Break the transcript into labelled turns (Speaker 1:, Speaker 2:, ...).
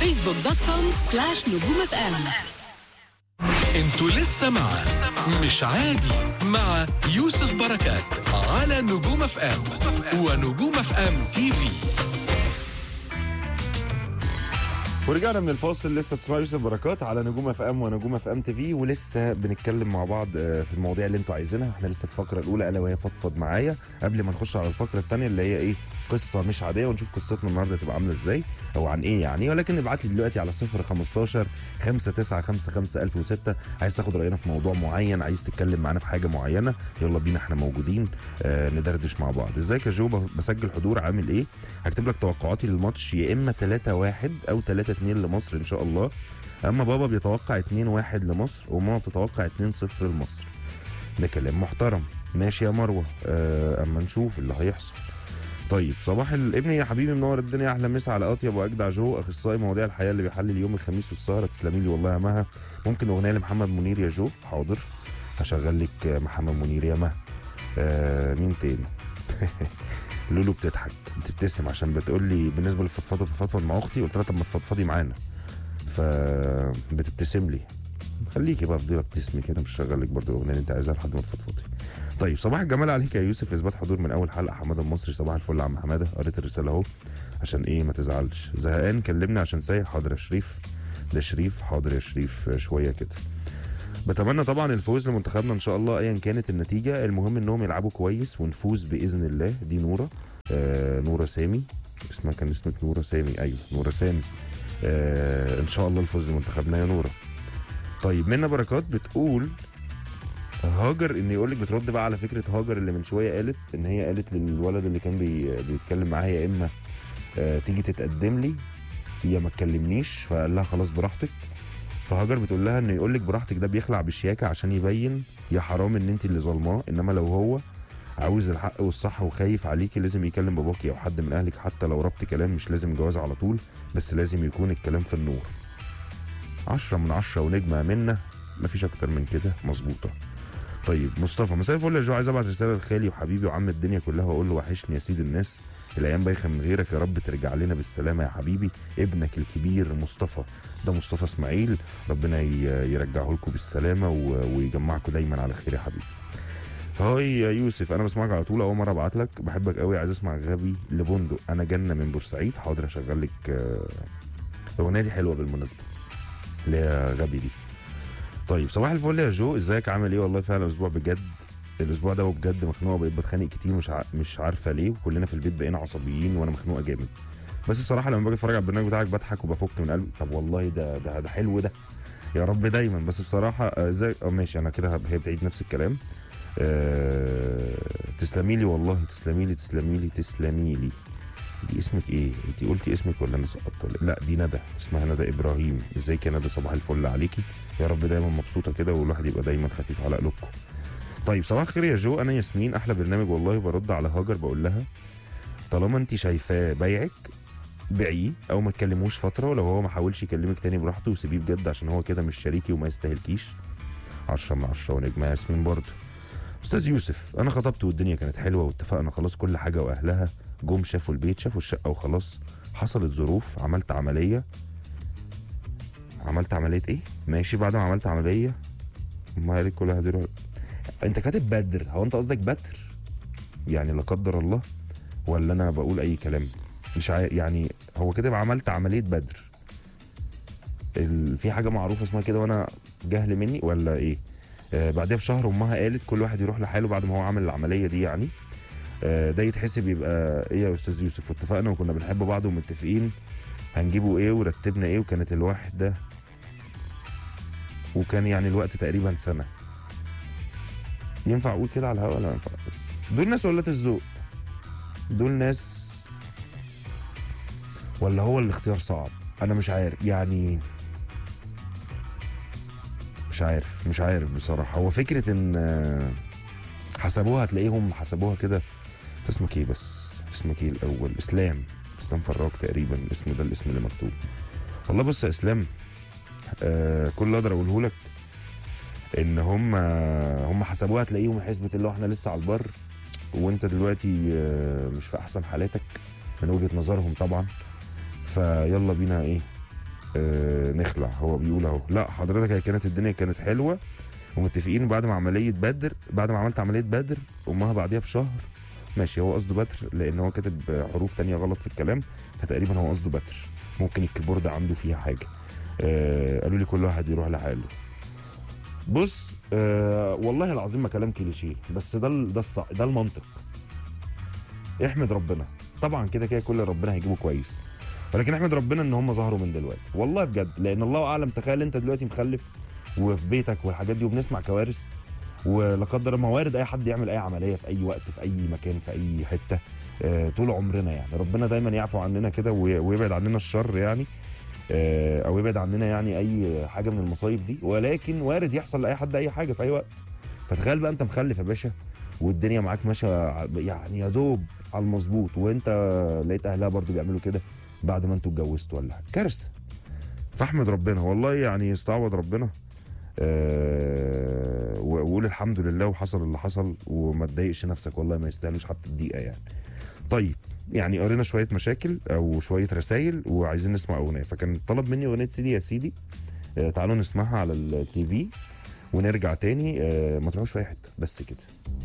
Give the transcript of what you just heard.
Speaker 1: فيسبوك دوت كوم سلاش نجوم اف ام
Speaker 2: انتوا لسه مع مش عادي مع يوسف بركات على نجوم اف ام ونجوم اف ام تي في
Speaker 3: ورجعنا من الفاصل لسه تسمعوا يوسف بركات على نجوم اف ام ونجوم اف ام تي في ولسه بنتكلم مع بعض آه، في المواضيع اللي انتوا عايزينها احنا لسه في الفقره الاولى الا وهي فضفض معايا قبل ما نخش على الفقره الثانيه اللي هي ايه قصه مش عاديه ونشوف قصتنا النهارده تبقى عامله ازاي او عن ايه يعني ولكن ابعت لي دلوقتي على 015 5955006 عايز تاخد راينا في موضوع معين عايز تتكلم معانا في حاجه معينه يلا بينا احنا موجودين آه ندردش مع بعض ازيك يا جو ب- بسجل حضور عامل ايه هكتب لك توقعاتي للماتش يا اما 3 1 او 3 2 لمصر ان شاء الله اما بابا بيتوقع 2 1 لمصر وماما بتتوقع 2 0 لمصر ده كلام محترم ماشي يا مروه آه اما نشوف اللي هيحصل طيب صباح الابن يا حبيبي منور الدنيا احلى مسا على اطيب واجدع جو اخصائي مواضيع الحياه اللي بيحلل يوم الخميس والسهره تسلمي لي والله يا مها ممكن اغنيه لمحمد منير يا جو حاضر هشغل لك آه، محمد منير يا مها آه مين تاني لولو بتضحك بتبتسم عشان بتقول لي بالنسبه للفضفضه بفضفض مع اختي قلت لها طب ما تفضفضي معانا فبتبتسم لي خليكي بقى فضيله ابتسمي كده مش هشغل لك برضه الاغنيه اللي انت عايزها لحد ما تفضفضي طيب صباح الجمال عليك يا يوسف اثبات حضور من اول حلقه حماده المصري صباح الفل يا عم حماده قريت الرساله اهو عشان ايه ما تزعلش زهقان كلمني عشان سايق حاضر يا شريف ده شريف حاضر يا شريف آه، شويه كده بتمنى طبعا الفوز لمنتخبنا ان شاء الله ايا كانت النتيجه المهم انهم يلعبوا كويس ونفوز باذن الله دي نوره آه نوره سامي اسمها كان اسمك نوره سامي ايوه نوره سامي آه ان شاء الله الفوز لمنتخبنا يا نوره طيب منى بركات بتقول هاجر ان يقول لك بترد بقى على فكره هاجر اللي من شويه قالت ان هي قالت للولد اللي كان بي بيتكلم معاها يا اما آه تيجي تتقدم لي يا ما تكلمنيش فقال لها خلاص براحتك فهاجر بتقول لها انه يقول لك براحتك ده بيخلع بالشياكه عشان يبين يا حرام ان انت اللي ظلماه انما لو هو عاوز الحق والصح وخايف عليكي لازم يكلم باباكي او حد من اهلك حتى لو ربط كلام مش لازم جواز على طول بس لازم يكون الكلام في النور عشرة من عشرة ونجمة منا مفيش أكتر من كده مظبوطة طيب مصطفى مساء الفل يا جو عايز ابعت رساله لخالي وحبيبي وعم الدنيا كلها واقول له وحشني يا سيد الناس الايام بايخه من غيرك يا رب ترجع لنا بالسلامه يا حبيبي ابنك الكبير مصطفى ده مصطفى اسماعيل ربنا ي- يرجعه لكم بالسلامه و- ويجمعكم دايما على خير يا حبيبي هاي يا يوسف انا بسمعك على طول اول مره ابعت لك بحبك قوي عايز اسمع غبي لبندق انا جنه من بورسعيد حاضر اشغل لك آه، الاغنيه دي حلوه بالمناسبه اللي هي غبي دي طيب صباح الفل يا جو ازيك عامل ايه والله فعلا اسبوع بجد الاسبوع ده وبجد مخنوقه بقيت بتخانق كتير مش ع... مش عارفه ليه وكلنا في البيت بقينا عصبيين وانا مخنوقه جامد بس بصراحه لما باجي اتفرج على البرنامج بتاعك بضحك وبفك من قلبي طب والله ده ده ده حلو ده يا رب دايما بس بصراحه آه، ازاي اه ماشي انا كده هب- هي بتعيد نفس الكلام أه... تسلمي لي والله تسلمي لي تسلمي لي تسلمي لي دي اسمك ايه انت قلتي اسمك ولا انا سقطت ولا- لا دي ندى اسمها ندى ابراهيم ازيك يا ندى صباح الفل عليكي يا رب دايما مبسوطه كده والواحد يبقى دايما خفيف على قلوبكم طيب صباح الخير يا جو انا ياسمين احلى برنامج والله برد على هاجر بقول لها طالما انت شايفاه بايعك بيعيه او ما تكلموش فتره ولو هو ما حاولش يكلمك تاني براحته وسيبيه بجد عشان هو كده مش شريكي وما يستاهلكيش 10 من 10 ونجمه ياسمين برضه استاذ يوسف انا خطبت والدنيا كانت حلوه واتفقنا خلاص كل حاجه واهلها جم شافوا البيت شافوا الشقه وخلاص حصلت ظروف عملت عمليه عملت عمليه ايه ماشي بعد ما عملت عمليه ما قالت كلها دي انت كاتب بدر هو انت قصدك بتر يعني لا قدر الله ولا انا بقول اي كلام مش عارف يعني هو كده عملت عمليه بدر ال... في حاجه معروفه اسمها كده وانا جهل مني ولا ايه آه بعدها بشهر امها قالت كل واحد يروح لحاله بعد ما هو عمل العمليه دي يعني آه ده يتحسب يبقى ايه يا استاذ يوسف واتفقنا وكنا بنحب بعض ومتفقين هنجيبه ايه ورتبنا ايه وكانت الواحده وكان يعني الوقت تقريبا سنه ينفع اقول كده على الهواء ولا ما ينفع بس دول ناس ولا الذوق دول ناس ولا هو الاختيار صعب انا مش عارف يعني مش عارف مش عارف بصراحه هو فكره ان آه، حسبوها هتلاقيهم حسبوها كده انت اسمك ايه بس اسمك ايه الاول اسلام اسلام فراج تقريبا اسمه ده الاسم اللي مكتوب والله بص يا اسلام آه كل اللي اقدر اقوله لك ان هم هم حسبوها هتلاقيهم حسبه اللي هو احنا لسه على البر وانت دلوقتي آه، مش في احسن حالاتك من وجهه نظرهم طبعا فيلا بينا ايه آه نخلع هو بيقول اهو لا حضرتك هي كانت الدنيا كانت حلوه ومتفقين بعد ما عمليه بدر بعد ما عملت عمليه بدر امها بعديها بشهر ماشي هو قصده بدر لان هو كاتب حروف تانية غلط في الكلام فتقريبا هو قصده بدر ممكن الكيبورد عنده فيها حاجه آه قالوا لي كل واحد يروح لحاله بص آه والله العظيم ما كلام كليشيه بس ده ال- ده الصح ده المنطق احمد ربنا طبعا كده كده كل ربنا هيجيبه كويس ولكن احمد ربنا ان هم ظهروا من دلوقتي والله بجد لان الله اعلم تخيل انت دلوقتي مخلف وفي بيتك والحاجات دي وبنسمع كوارث ولا قدر الله وارد اي حد يعمل اي عمليه في اي وقت في اي مكان في اي حته آه طول عمرنا يعني ربنا دايما يعفو عننا كده وي- ويبعد عننا الشر يعني آه او يبعد عننا يعني اي حاجه من المصايب دي ولكن وارد يحصل لاي حد اي حاجه في اي وقت فتخيل بقى انت مخلف يا باشا والدنيا معاك ماشيه ع- يعني يا دوب على المظبوط وانت لقيت اهلها برضو بيعملوا كده بعد ما انتوا اتجوزتوا ولا حاجه كارثه فاحمد ربنا والله يعني يستعوض ربنا أه وقول الحمد لله وحصل اللي حصل وما تضايقش نفسك والله ما يستاهلوش حتى الدقيقه يعني طيب يعني قرينا شويه مشاكل او شويه رسائل وعايزين نسمع اغنيه فكان طلب مني اغنيه سيدي يا سيدي أه تعالوا نسمعها على التي في ونرجع تاني أه ما تروحوش في اي حته بس كده